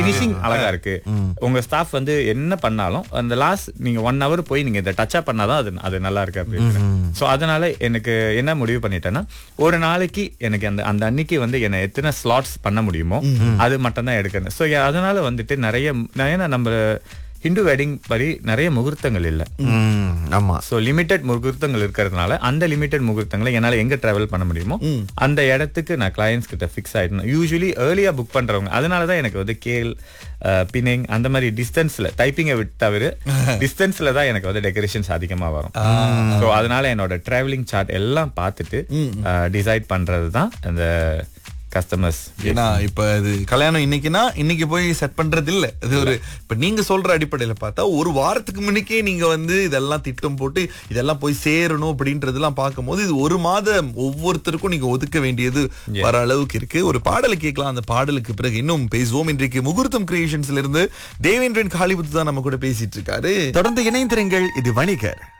finishing அழகா இருக்கு உங்க ஸ்டாஃப் வந்து என்ன பண்ணாலும் அந்த லாஸ்ட் நீங்க ஒன் ஹவர் போய் நீங்க இதை டச் அப் பண்ணாதான் அது அது நல்லா இருக்கு அப்படின்னு சோ அதனால எனக்கு என்ன முடிவு பண்ணிட்டேன்னா ஒரு நாளைக்கு எனக்கு அந்த அந்த அன்னைக்கு வந்து என்ன எத்தனை ஸ்லாட்ஸ் பண்ண முடியுமோ அது மட்டும் தான் எடுக்கணும் சோ அதனால வந்துட்டு நிறைய ஏன்னா நம்ம ஹிந்து வெட்டிங் படி நிறைய முகூர்த்தங்கள் இல்லை ம், ஆமா ஸோ லிமிடெட் முகூர்த்தங்கள் இருக்கிறதுனால அந்த லிமிடெட் முகூர்த்தங்களை என்னால் எங்க டிராவல் பண்ண முடியுமோ அந்த இடத்துக்கு நான் கிளையன்ஸ் கிட்ட ஃபிக்ஸ் ஆயிடணும் யூஸ்வலி ஏர்லியா புக் பண்றவங்க அதனால தான் எனக்கு வந்து கேல் பினிங் அந்த மாதிரி டிஸ்டன்ஸ்ல டைப்பிங்கை விட்டு தவிர டிஸ்டன்ஸ்ல தான் எனக்கு வந்து டெக்கரேஷன்ஸ் அதிகமா வரும் ஸோ அதனால என்னோட டிராவலிங் சார்ட் எல்லாம் பார்த்துட்டு டிசைட் பண்றது தான் அந்த கஸ்டமர்ஸ் ஏன்னா இப்ப இது கல்யாணம் இன்னைக்குன்னா இன்னைக்கு போய் செட் பண்றது இல்ல இது ஒரு இப்ப நீங்க சொல்ற அடிப்படையில பார்த்தா ஒரு வாரத்துக்கு முன்னுக்கே நீங்க வந்து இதெல்லாம் திட்டம் போட்டு இதெல்லாம் போய் சேரணும் அப்படின்றதெல்லாம் பார்க்கும்போது இது ஒரு மாதம் ஒவ்வொருத்தருக்கும் நீங்க ஒதுக்க வேண்டியது வர அளவுக்கு இருக்கு ஒரு பாடலை கேட்கலாம் அந்த பாடலுக்கு பிறகு இன்னும் பேசுவோம் இன்றைக்கு முகூர்த்தம் கிரியேஷன்ஸ்ல இருந்து தேவேந்திரன் காளிபுத்து தான் நம்ம கூட பேசிட்டு இருக்காரு தொடர்ந்து இணைந்திருங்கள் இது வணிகர்